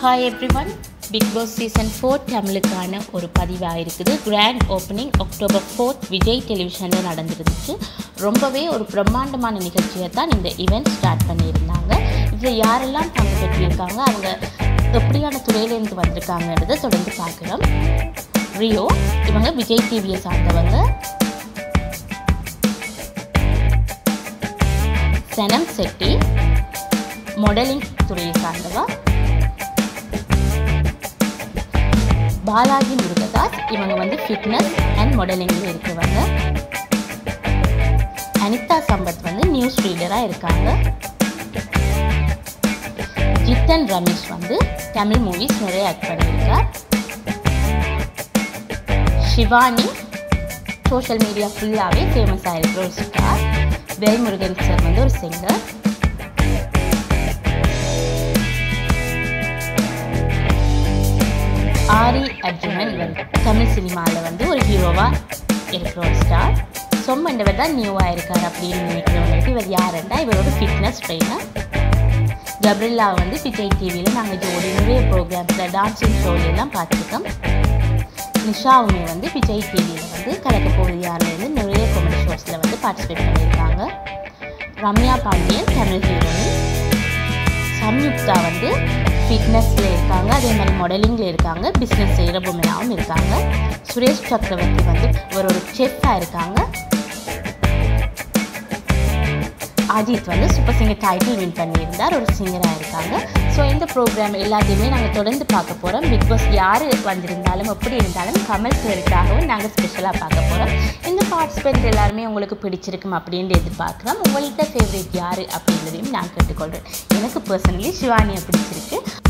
hi everyone Bigg Boss season four தமிழுக்கான ஒரு பதிவாக இருக்குது grand opening October fourth Vijay television நடந்துருந்துச்சு ரொம்பவே ஒரு பிரம்மாண்டமான நிகழ்ச்சியை தான் இந்த ஈவெண்ட் ஸ்டார்ட் பண்ணியிருந்தாங்க இதில் யாரெல்லாம் பங்கு பெற்றிருக்காங்க அவங்க எப்படியான துறையிலேருந்து வந்திருக்காங்கன்றதை தொடர்ந்து பார்க்கலாம் ரியோ இவங்க விஜய் டிவியை சார்ந்தவங்க சனம் செட்டி மாடலிங் துறையை சார்ந்தவா பாலாஜி முருகதாஸ் இவங்க வந்து ஃபிட்னஸ் அண்ட் மாடலிங்கில் இருக்கிறவங்க அனிதா சம்பத் வந்து நியூஸ் ரீடராக இருக்காங்க ஜித்தன் ரமேஷ் வந்து தமிழ் மூவிஸ் நிறைய ஆக்ட் பண்ணியிருக்கார் ஷிவானி சோஷியல் மீடியா ஃபுல்லாகவே ஃபேமஸ் ஆகிருக்கிற ஒரு ஸ்டார் வேல்முருகன் சார் வந்து ஒரு சிங்கர் ஆரி அர்ஜுனன் வந்து தமிழ் சினிமாவில் வந்து ஒரு ஹீரோவாக இருக்கிற ஒரு ஸ்டார் சொம்மண்டவர் தான் நியூவாக இருக்கார் அப்படின்னு நினைக்கிறவங்களுக்கு இவர் யாருண்டா இவர் ஒரு ஃபிட்னஸ் ட்ரெயினர் ஜப்ரில்லா வந்து விஜய் டிவியில் நாங்கள் ஜோடி நிறைய ப்ரோக்ராம்ஸில் டான்ஸிங் ஷோலாம் பார்த்துருக்கோம் நிஷாவுமே வந்து விஜய் டிவியில் வந்து கலக்க போகுது யாருலேருந்து நிறைய காமெடி ஷோஸில் வந்து பார்ட்டிசிபேட் பண்ணியிருக்காங்க ரம்யா பாண்டியன் தமிழ் ஹீரோயின் சம்யுக்தா வந்து ஃபிட்னஸில் இருக்காங்க அதே மாதிரி மாடலிங்கில் இருக்காங்க பிஸ்னஸ் செய்கிற பொம்மையாகவும் இருக்காங்க சுரேஷ் சக்கரவர்த்தி வந்து ஒரு ஒரு செஃப்பாக இருக்காங்க அஜித் வந்து சூப்பர் சிங்கர் டைட்டில் வின் பண்ணியிருந்தார் ஒரு சிங்கராக இருக்காங்க ஸோ இந்த ப்ரோக்ராம் எல்லாத்தையுமே நாங்கள் தொடர்ந்து பார்க்க போகிறோம் பிக் பாஸ் யார் வந்திருந்தாலும் எப்படி இருந்தாலும் கமல் சாருக்காகவும் நாங்கள் ஸ்பெஷலாக பார்க்க போகிறோம் இந்த பார்ட்டிசிபெண்ட் எல்லாருமே உங்களுக்கு பிடிச்சிருக்கும் அப்படின்ட்டு எதிர்பார்க்குறோம் உங்கள்கிட்ட ஃபேவரேட் யார் அப்படின்றதையும் நான் கேட்டுக்கொள்கிறேன் எனக்கு பர்சனலி சிவானியை பிடிச்சிருக்கு